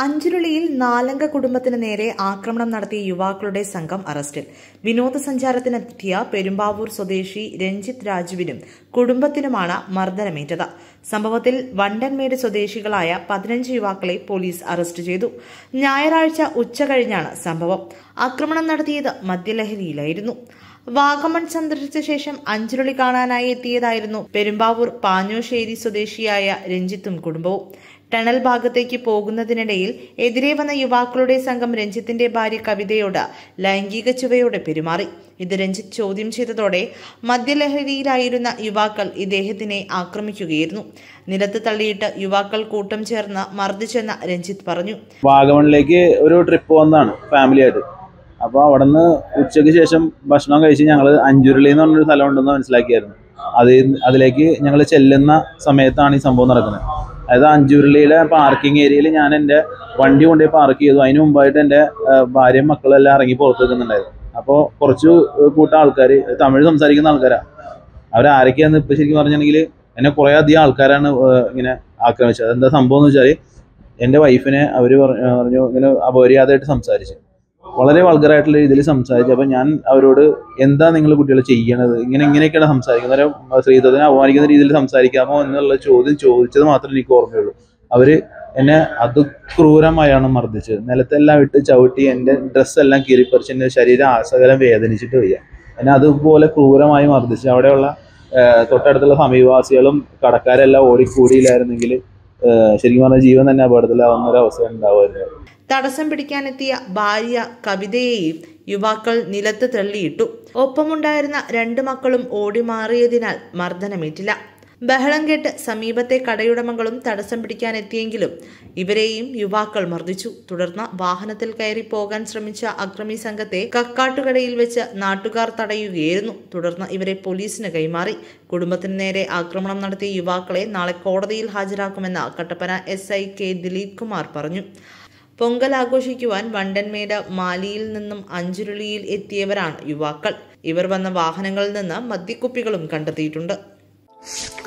അഞ്ചുരുളിയിൽ നാലംഗ കുടുംബത്തിന് നേരെ ആക്രമണം നടത്തിയ യുവാക്കളുടെ സംഘം അറസ്റ്റിൽ വിനോദസഞ്ചാരത്തിനെത്തിയ പെരുമ്പാവൂർ സ്വദേശി രഞ്ജിത്ത് രാജുവിനും കുടുംബത്തിനുമാണ് മർദ്ദനമേറ്റത് സംഭവത്തിൽ വണ്ടൻമേട് സ്വദേശികളായ പതിനഞ്ച് യുവാക്കളെ പോലീസ് അറസ്റ്റ് ചെയ്തു ഞായറാഴ്ച ഉച്ചകഴിഞ്ഞാണ് സംഭവം ആക്രമണം നടത്തിയത് മദ്യലഹരിയിലായിരുന്നു വാഗമൺ സന്ദർശിച്ച ശേഷം അഞ്ചുരുളി കാണാനായി എത്തിയതായിരുന്നു പെരുമ്പാവൂർ പാഞ്ഞോശ്ശേരി സ്വദേശിയായ രഞ്ജിത്തും കുടുംബവും ടണൽ ഭാഗത്തേക്ക് പോകുന്നതിനിടയിൽ എതിരെ വന്ന യുവാക്കളുടെ സംഘം രഞ്ജിത്തിന്റെ ഭാര്യ കവിതയോട് ലൈംഗിക ചുവയോടെ പെരുമാറി ഇത് രഞ്ജിത്ത് ചോദ്യം ചെയ്തതോടെ മദ്യലഹരിയിലായിരുന്ന യുവാക്കൾ ഇദ്ദേഹത്തിനെ ആക്രമിക്കുകയായിരുന്നു നിലത്ത് തള്ളിയിട്ട് യുവാക്കൾ കൂട്ടം ചേർന്ന് മർദ്ദിച്ചെന്ന് രഞ്ജിത്ത് പറഞ്ഞു വാഗമണിലേക്ക് ഒരു ട്രിപ്പ് വന്നതാണ് ഫാമിലി ആയിട്ട് അപ്പോൾ അവിടെ നിന്ന് ഉച്ചയ്ക്ക് ശേഷം ഭക്ഷണം കഴിച്ച് ഞങ്ങൾ അഞ്ചുരുളി എന്ന് പറഞ്ഞൊരു സ്ഥലം ഉണ്ടെന്ന് മനസ്സിലാക്കിയായിരുന്നു അത് അതിലേക്ക് ഞങ്ങൾ ചെല്ലുന്ന സമയത്താണ് ഈ സംഭവം നടക്കുന്നത് അതായത് അഞ്ചുരുളിയിലെ പാർക്കിംഗ് ഏരിയയിൽ ഞാൻ എൻ്റെ വണ്ടി കൊണ്ടുപോയി പാർക്ക് ചെയ്തു അതിന് മുമ്പായിട്ട് എൻ്റെ ഏഹ്, ഭാര്യയും മക്കളും എല്ലാം ഇറങ്ങി പുറത്ത് നിൽക്കുന്നുണ്ടായിരുന്നു അപ്പോൾ കുറച്ച് കൂട്ടം ആൾക്കാർ തമിഴ് സംസാരിക്കുന്ന ആൾക്കാരാണ് അവരാരൊക്കെയാന്ന് ഇപ്പം ശരിക്കും പറഞ്ഞിട്ടുണ്ടെങ്കിൽ എന്നെ കുറേ അധികം ആൾക്കാരാണ് ഏഹ്, ഇങ്ങനെ ആക്രമിച്ചത് അതെന്താ സംഭവം എന്ന് വെച്ചാൽ എൻ്റെ വൈഫിനെ അവർ പറഞ്ഞു ഇങ്ങനെ അപമര്യാദയായിട്ട് സംസാരിച്ചു വളരെ വൾഗറായിട്ടുള്ള രീതിയിൽ സംസാരിച്ചു അപ്പോൾ ഞാൻ അവരോട് എന്താ നിങ്ങൾ കുട്ടികൾ ചെയ്യണത് ഇങ്ങനെ ഇങ്ങനെയൊക്കെയാണ് സംസാരിക്കുന്നത് അന്നേരം സ്ത്രീത്വത്തിനെ അപമാനിക്കുന്ന രീതിയിൽ സംസാരിക്കാമോ എന്നുള്ള ചോദ്യം ചോദിച്ചത് മാത്രമേ എനിക്ക് ഓർമ്മയുള്ളൂ അവര് എന്നെ അത് ക്രൂരമായാണ് മർദ്ദിച്ചത് നിലത്തെല്ലാം ഇട്ട് ചവിട്ടി എൻ്റെ ഡ്രസ്സെല്ലാം കീറിപ്പറിച്ച് എൻ്റെ ശരീരം ആസകലം വേദനിച്ചിട്ട് വയ്യ എന്നെ അതുപോലെ ക്രൂരമായി മർദ്ദിച്ചു അവിടെയുള്ള ഏഹ്, തൊട്ടടുത്തുള്ള സമീപവാസികളും കടക്കാരെല്ലാം ഓടിക്കൂടിയില്ലായിരുന്നെങ്കിൽ ഏഹ്, ശരിക്കും പറഞ്ഞാൽ ജീവൻ തന്നെ അപകടത്തിലാവുന്ന ഒരു അവസ്ഥ ഉണ്ടാവുമായിരുന്നു തടസ്സം പിടിക്കാനെത്തിയ ഭാര്യ കവിതയെയും യുവാക്കൾ നിലത്ത് തള്ളിയിട്ടു ഒപ്പമുണ്ടായിരുന്ന രണ്ട് മക്കളും ഓടി മാറിയതിനാൽ മർദ്ദനമേറ്റില്ല ബഹളം കേട്ട് സമീപത്തെ കടയുടമകളും തടസ്സം പിടിക്കാനെത്തിയെങ്കിലും ഇവരെയും യുവാക്കൾ മർദ്ദിച്ചു തുടർന്ന് വാഹനത്തിൽ കയറി പോകാൻ ശ്രമിച്ച അക്രമി സംഘത്തെ കക്കാട്ടുകടയിൽ വെച്ച് നാട്ടുകാർ തടയുകയായിരുന്നു തുടർന്ന് ഇവരെ പോലീസിന് കൈമാറി കുടുംബത്തിന് നേരെ ആക്രമണം നടത്തിയ യുവാക്കളെ നാളെ കോടതിയിൽ ഹാജരാക്കുമെന്ന് Kattappana S I K Dileep Kumar പറഞ്ഞു പൊങ്കൽ ആഘോഷിക്കുവാൻ വണ്ടൻമേട് മാലിയിൽ നിന്നും അഞ്ചുരുളിയിൽ എത്തിയവരാണ് യുവാക്കൾ ഇവർ വന്ന വാഹനങ്ങളിൽ നിന്ന് മദ്യക്കുപ്പികളും കണ്ടെത്തിയിട്ടുണ്ട്